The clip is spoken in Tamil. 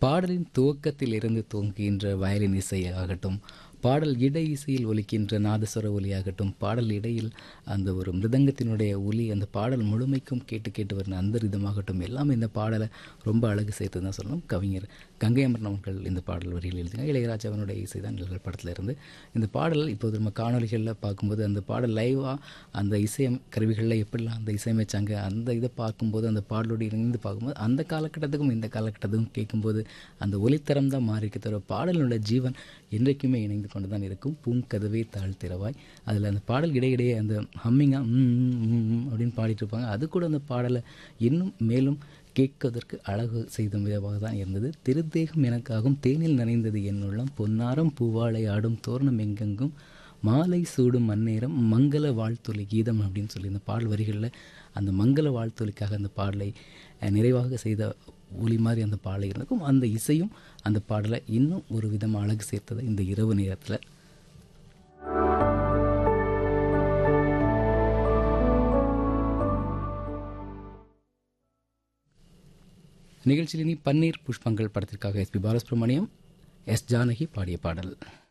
பாடலின் துவக்கத்தில் இருந்து துவங்குகின்ற வயலின் இசையாகட்டும் பாடல் இடை இசையில் ஒலிக்கின்ற நாதஸ்வர ஒலியாகட்டும் பாடல் இடையில் அந்த ஒரு மிருதங்கத்தினுடைய ஒலி அந்த பாடல் முழுமைக்கும் கேட்டு கேட்டு வருகிற அந்த ரிதமாகட்டும் எல்லாமே இந்த பாடலை ரொம்ப அழகு சேர்த்து தான் சொல்லணும் கவிஞர் கங்கை அமரன் அவர்கள் இந்த பாடல் வரியில் எழுதினாங்க இளையராஜா அவனுடைய இசை தான் நிழல் படத்தில் இருந்து இந்த பாடல் இப்போது நம்ம காணொலிகளில் பார்க்கும்போது அந்த பாடல் லைவாக அந்த இசை கருவிகளில் எப்படிலாம் அந்த இசையமைச்சாங்க அந்த இதை பார்க்கும்போது அந்த பாடலோடு இணைந்து பார்க்கும்போது அந்த காலகட்டத்துக்கும் இந்த காலகட்டத்துக்கும் கேட்கும்போது அந்த ஒலித்தரம் தான் மாறி இருக்க தவிர பாடலோட ஜீவன் என்றைக்குமே இணைந்து கொண்டு தான் இருக்கும் பூங்கதவே தாழ் திறவாய் அதில் அந்த பாடல் இடையிடையே அந்த ஹம்மிங்காக அப்படின்னு பாடிட்டு இருப்பாங்க அது கூட அந்த பாடலை இன்னும் மேலும் கேட்பதற்கு அழகு செய்த விதமாக தான் இருந்தது திருத்தேகம் எனக்காகும் தேனில் நனைந்தது என்னுள்ளம் பொன்னாரம் பூவாழை ஆடும் தோரணம் எங்கெங்கும் மாலை சூடும் மண்ணேரம் மங்கள வாழ்த்தொலி கீதம் அப்படின்னு சொல்லி இந்த பாடல் வரிகளில் அந்த மங்கள வாழ்த்தொலிக்காக அந்த பாடலை நிறைவாக செய்த ஒளி மாதிரி அந்த பாடலை இருந்திருக்கும் அந்த இசையும் அந்த பாடலை இன்னும் ஒரு விதமாக அழகு சேர்த்தது இந்த இரவு நேரத்தில் நிகழ்ச்சியில் இனி பன்னீர் புஷ்பங்கள் படத்திற்காக எஸ்பி பாலசுப்ரமணியம் எஸ் ஜானகி பாடிய பாடல்